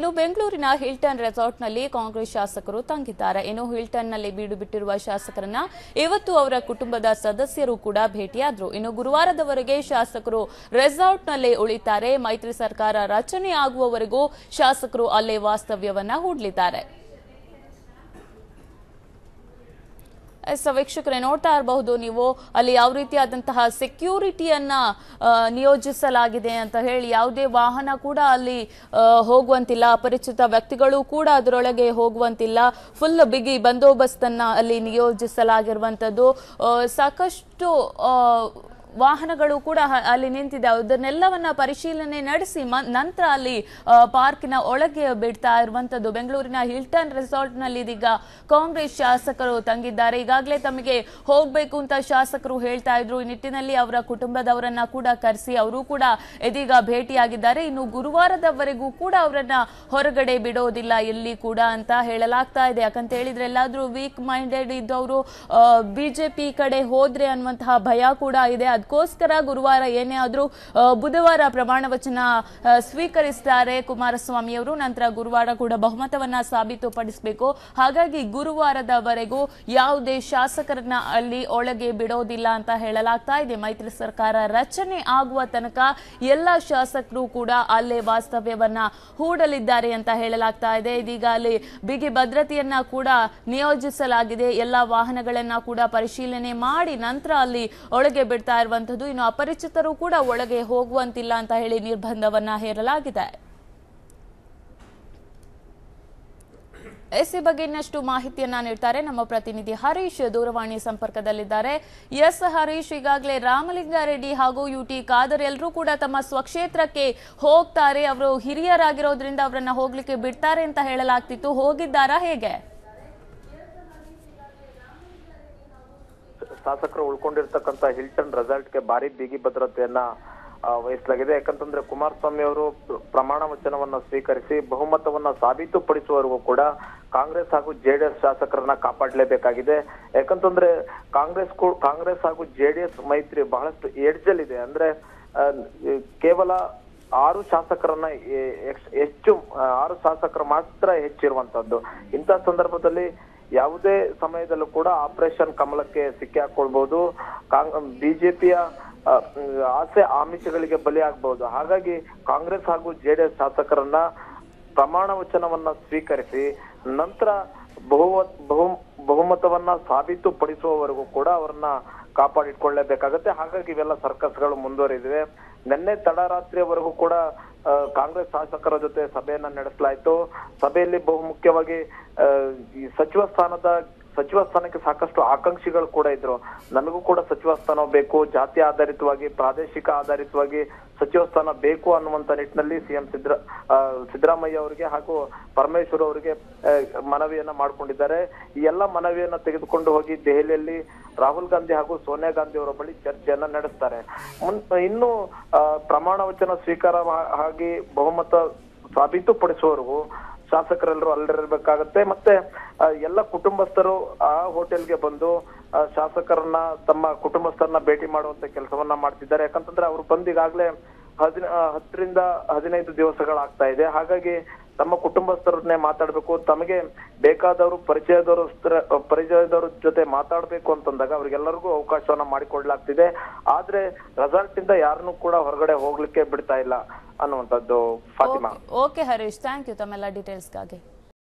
ಇನ್ನು ಬೆಂಗಳೂರಿನ ಹಿಲ್ಟನ್ ರೆಸಾರ್ಟ್ನಲ್ಲಿ ಕಾಂಗ್ರೆಸ್ ಶಾಸಕರು ತಂಗಿದ್ದಾರೆ ಇನ್ನು ಹಿಲ್ಟನ್ನಲ್ಲಿ ಬೀಡು ಬಿಟ್ಟಿರುವ ಶಾಸಕರನ್ನ ಇವತ್ತು ಅವರ ಕುಟುಂಬದ ಸದಸ್ಯರು ಕೂಡ ಭೇಟಿಯಾದ್ರು ಇನ್ನು ಗುರುವಾರದವರೆಗೆ ಶಾಸಕರು ರೆಸಾರ್ಟ್ನಲ್ಲೇ ಉಳಿತಾರೆ ಮೈತ್ರಿ ಸರ್ಕಾರ ರಚನೆ ಆಗುವವರೆಗೂ ಶಾಸಕರು ಅಲ್ಲೇ ವಾಸ್ತವ್ಯವನ್ನ ಹೂಡಲಿದ್ದಾರೆ ಎಸ್ ವೀಕ್ಷಕರೇ ನೋಡ್ತಾ ಇರಬಹುದು ನೀವು ಅಲ್ಲಿ ಯಾವ ರೀತಿಯಾದಂತಹ ಸೆಕ್ಯೂರಿಟಿಯನ್ನ ಆ, ನಿಯೋಜಿಸಲಾಗಿದೆ ಅಂತ ಹೇಳಿ ಯಾವುದೇ ವಾಹನ ಕೂಡ ಅಲ್ಲಿ ಆ, ಹೋಗುವಂತಿಲ್ಲ ಅಪರಿಚಿತ ವ್ಯಕ್ತಿಗಳು ಕೂಡ ಅದರೊಳಗೆ ಹೋಗುವಂತಿಲ್ಲ ಫುಲ್ ಬಿಗಿ ಬಂದೋಬಸ್ತನ್ನ ಅಲ್ಲಿ ನಿಯೋಜಿಸಲಾಗಿರುವಂತದ್ದು ಆ, ಸಾಕಷ್ಟು ಆ, ವಾಹನಗಳು ಕೂಡ ಹ- ಅಲ್ಲಿ ನಿಂತಿದೆ ಅದನ್ನೆಲ್ಲವನ್ನ ಪರಿಶೀಲನೆ ನಡೆಸಿ ಮ- ನಂತರ ಅಲ್ಲಿ ಆ, ಪಾರ್ಕಿನ ಒಳಗೆ ಬಿಡ್ತಾ ಇರುವಂತದ್ದು ಬೆಂಗಳೂರಿನ ಹಿಲ್ಟನ್ ರೆಸಾರ್ಟ್ ನಲ್ಲಿ ಇದೀಗ ಕಾಂಗ್ರೆಸ್ ಶಾಸಕರು ತಂಗಿದ್ದಾರೆ ಈಗಾಗಲೇ ತಮಗೆ ಹೋಗ್ಬೇಕು ಅಂತ ಶಾಸಕರು ಹೇಳ್ತಾ ಇದ್ರು ಈ ನಿಟ್ಟಿನಲ್ಲಿ ಅವರ ಕುಟುಂಬದವರನ್ನ ಕೂಡ ಕರೆಸಿ ಅವರು ಕೂಡ ಇದೀಗ ಭೇಟಿಯಾಗಿದ್ದಾರೆ ಇನ್ನು ಗುರುವಾರದವರೆಗೂ ಕೂಡ ಅವರನ್ನ ಹೊರಗಡೆ ಬಿಡೋದಿಲ್ಲ ಎಲ್ಲಿ ಕೂಡ ಅಂತ ಹೇಳಲಾಗ್ತಾ ಇದೆ ಯಾಕಂತ ಹೇಳಿದ್ರೆ ಎಲ್ಲಾದ್ರೂ ವೀಕ್ ಮೈಂಡೆಡ್ ಇದ್ದವರು ಬಿಜೆಪಿ ಕಡೆ ಹೋದ್ರೆ ಅನ್ನುವಂತಹ ಭಯ ಕೂಡ ಇದೆ ಅದಕ್ಕೋಸ್ಕರ ಗುರುವಾರ ಏನೇ ಆದ್ರೂ ಆ, ಬುಧವಾರ ಪ್ರಮಾಣ ವಚನ ಆ, ಸ್ವೀಕರಿಸ್ತಾರೆ ಕುಮಾರಸ್ವಾಮಿ ಅವರು ನಂತರ ಗುರುವಾರ ಕೂಡ ಬಹುಮತವನ್ನ ಸಾಬೀತುಪಡಿಸಬೇಕು ಹಾಗಾಗಿ ಗುರುವಾರದವರೆಗೂ ಯಾವುದೇ ಶಾಸಕರನ್ನ ಅಲ್ಲಿ ಒಳಗೆ ಬಿಡೋದಿಲ್ಲ ಅಂತ ಹೇಳಲಾಗ್ತಾ ಇದೆ ಮೈತ್ರಿ ಸರ್ಕಾರ ರಚನೆ ಆಗುವ ತನಕ ಎಲ್ಲ ಶಾಸಕರು ಕೂಡ ಅಲ್ಲೇ ವಾಸ್ತವ್ಯವನ್ನ ಹೂಡಲಿದ್ದಾರೆ ಅಂತ ಹೇಳಲಾಗ್ತಾ ಇದೆ ಇದೀಗ ಅಲ್ಲಿ ಬಿಗಿ ಭದ್ರತೆಯನ್ನ ಕೂಡ ನಿಯೋಜಿಸಲಾಗಿದೆ ಎಲ್ಲ ವಾಹನಗಳನ್ನ ಕೂಡ ಪರಿಶೀಲನೆ ಮಾಡಿ ನಂತರ ಅಲ್ಲಿ ಒಳಗೆ ಬಿಡ್ತಾ ಇರುವಂತದ್ದು ಇನ್ನು ಅಪರಿಚಿತರು ಕೂಡ ಒಳಗೆ ಹೋಗುವಂತಿಲ್ಲ ಅಂತ ಹೇಳಿ ನಿರ್ಬಂಧವನ್ನ ಹೇರಲಾಗಿದೆ ಎಸ್ ಈ ಬಗ್ಗೆ ಇನ್ನಷ್ಟು ಮಾಹಿತಿಯನ್ನ ನೀಡ್ತಾರೆ ನಮ್ಮ ಪ್ರತಿನಿಧಿ ಹರೀಶ್ ದೂರವಾಣಿ ಸಂಪರ್ಕದಲ್ಲಿದ್ದಾರೆ ಎಸ್ ಹರೀಶ್ ಈಗಾಗಲೇ ರಾಮಲಿಂಗಾರೆಡ್ಡಿ ಹಾಗೂ ಯು ಟಿ ಖಾದರ್ ಎಲ್ಲರೂ ಕೂಡ ತಮ್ಮ ಸ್ವಕ್ಷೇತ್ರಕ್ಕೆ ಹೋಗ್ತಾರೆ ಅವರು ಹಿರಿಯರಾಗಿರೋದ್ರಿಂದ ಅವರನ್ನ ಹೋಗ್ಲಿಕ್ಕೆ ಬಿಡ್ತಾರೆ ಅಂತ ಹೇಳಲಾಗ್ತಿತ್ತು ಹೋಗಿದ್ದಾರಾ ಹೇಗೆ ಶಾಸಕರು ಉಳ್ಕೊಂಡಿರ್ತಕ್ಕಂಥ ಹಿಲ್ಟನ್ ರೆಸಾರ್ಟ್ಗೆ ಭಾರಿ ಬಿಗಿ ಭದ್ರತೆಯನ್ನ ಆ, ವಹಿಸಲಾಗಿದೆ ಯಾಕಂತಂದ್ರೆ ಕುಮಾರಸ್ವಾಮಿ ಅವರು ಪ್ರಮಾಣ ವಚನವನ್ನ ಸ್ವೀಕರಿಸಿ ಬಹುಮತವನ್ನ ಸಾಬೀತುಪಡಿಸುವವರೆಗೂ ಕೂಡ ಕಾಂಗ್ರೆಸ್ ಹಾಗೂ ಜೆಡಿಎಸ್ ಶಾಸಕರನ್ನ ಕಾಪಾಡಲೇಬೇಕಾಗಿದೆ ಯಾಕಂತಂದ್ರೆ ಕಾಂಗ್ರೆಸ್ ಕೂ- ಕಾಂಗ್ರೆಸ್ ಹಾಗೂ ಜೆಡಿಎಸ್ ಮೈತ್ರಿ ಬಹಳಷ್ಟು ಏಡ್ಜಲ್ಲಿದೆ ಅಂದ್ರೆ ಆ, ಕೇವಲ ಆರು ಶಾಸಕರನ್ನ ಎ- ಎಕ್ಸ್- ಹೆಚ್ಚು ಆ, ಆರು ಶಾಸಕರು ಮಾತ್ರ ಹೆಚ್ಚಿರುವಂತದ್ದು ಇಂಥ ಸಂದರ್ಭದಲ್ಲಿ ಯಾವುದೇ ಸಮಯದಲ್ಲೂ ಕೂಡ ಆಪರೇಷನ್ ಕಮಲಕ್ಕೆ ಸಿಕ್ಕಿ ಹಾಕೊಳ್ಬಹುದು ಬಿಜೆಪಿಯ ಆಸೆ ಆಮಿಷಗಳಿಗೆ ಬಲಿ ಆಗ್ಬಹುದು ಹಾಗಾಗಿ ಕಾಂಗ್ರೆಸ್ ಹಾಗೂ ಜೆಡಿಎಸ್ ಶಾಸಕರನ್ನ ಪ್ರಮಾಣ ವಚನವನ್ನ ಸ್ವೀಕರಿಸಿ ನಂತರ ಬಹುಮತ ಬಹು ಬಹುಮತವನ್ನ ಸಾಬೀತುಪಡಿಸುವವರೆಗೂ ಕೂಡ ಅವರನ್ನ ಕಾಪಾಡಿಟ್ಕೊಳ್ಳೇಬೇಕಾಗತ್ತೆ ಹಾಗಾಗಿ ಇವೆಲ್ಲ ಸರ್ಕಸ್ಗಳು ಮುಂದುವರಿದಿವೆ ನಿನ್ನೆ ತಡರಾತ್ರಿಯವರೆಗೂ ಕೂಡ ಆ, ಕಾಂಗ್ರೆಸ್ ಶಾಸಕರ ಜೊತೆ ಸಭೆಯನ್ನ ನಡೆಸಲಾಯಿತು ಸಭೆಯಲ್ಲಿ ಬಹುಮುಖ್ಯವಾಗಿ ಆ, ಈ ಸಚಿವ ಸ್ಥಾನದ ಸಚಿವ ಸ್ಥಾನಕ್ಕೆ ಸಾಕಷ್ಟು ಆಕಾಂಕ್ಷಿಗಳು ಕೂಡ ಇದ್ರು ನನಗೂ ಕೂಡ ಸಚಿವ ಸ್ಥಾನ ಬೇಕು ಜಾತಿ ಆಧಾರಿತವಾಗಿ ಪ್ರಾದೇಶಿಕ ಆಧಾರಿತವಾಗಿ ಸಚಿವ ಸ್ಥಾನ ಬೇಕು ಅನ್ನುವಂತ ನಿಟ್ಟಿನಲ್ಲಿ ಸಿಎಂ ಸಿದ್ರ ಆ, ಸಿದ್ದರಾಮಯ್ಯ ಅವರಿಗೆ ಹಾಗೂ ಪರಮೇಶ್ವರ್ ಅವರಿಗೆ ಆ, ಮನವಿಯನ್ನ ಮಾಡ್ಕೊಂಡಿದ್ದಾರೆ ಈ ಎಲ್ಲ ಮನವಿಯನ್ನ ತೆಗೆದುಕೊಂಡು ಹೋಗಿ ದೆಹಲಿಯಲ್ಲಿ ರಾಹುಲ್ ಗಾಂಧಿ ಹಾಗೂ ಸೋನಿಯಾ ಗಾಂಧಿ ಅವರ ಬಳಿ ಚರ್ಚೆಯನ್ನ ನಡೆಸ್ತಾರೆ ಮುನ್ ಇನ್ನು ಆ, ಪ್ರಮಾಣ ವಚನ ಸ್ವೀಕಾರ ಮಾ- ಆಗಿ ಬಹುಮತ ಸಾಬೀತುಪಡಿಸುವವರೆಗೂ ಶಾಸಕರೆಲ್ಲರೂ ಅಲ್ಲಿರಬೇಕಾಗತ್ತೆ ಮತ್ತೆ ಆ, ಎಲ್ಲ ಕುಟುಂಬಸ್ಥರು ಆ ಹೋಟೆಲ್ಗೆ ಬಂದು ಆ, ಶಾಸಕರನ್ನ ತಮ್ಮ ಕುಟುಂಬಸ್ಥರನ್ನ ಭೇಟಿ ಮಾಡುವಂತ ಕೆಲಸವನ್ನ ಮಾಡ್ತಿದ್ದಾರೆ ಯಾಕಂತಂದ್ರೆ ಅವರು ಬಂದು ಈಗಾಗ್ಲೇ ಹದಿನ ಆ, ಹತ್ತರಿಂದ ಹದಿನೈದು ದಿವಸಗಳಾಗ್ತಾ ಇದೆ ಹಾಗಾಗಿ ತಮ್ಮ ಕುಟುಂಬಸ್ಥರನ್ನೇ ಮಾತಾಡ್ಬೇಕು ತಮಗೆ ಬೇಕಾದವರು ಪರಿಚಯದವರು ಪರಿಚಯದವ್ರ ಜೊತೆ ಮಾತಾಡ್ಬೇಕು ಅಂತಂದಾಗ ಅವ್ರಿಗೆಲ್ಲರಿಗೂ ಅವಕಾಶವನ್ನ ಮಾಡಿಕೊಡ್ಲಾಗ್ತಿದೆ ಆದ್ರೆ ರೆಸಾರ್ಟ್ ಇಂದ ಯಾರನ್ನೂ ಕೂಡ ಹೊರಗಡೆ ಹೋಗ್ಲಿಕ್ಕೆ ಬಿಡ್ತಾ ಇಲ್ಲ ಅನ್ನುವಂಥದ್ದು Fatima okay Harish thank you ತಮ್ಮೆಲ್ಲ ಡೀಟೇಲ್ಸ್ಗಾಗಿ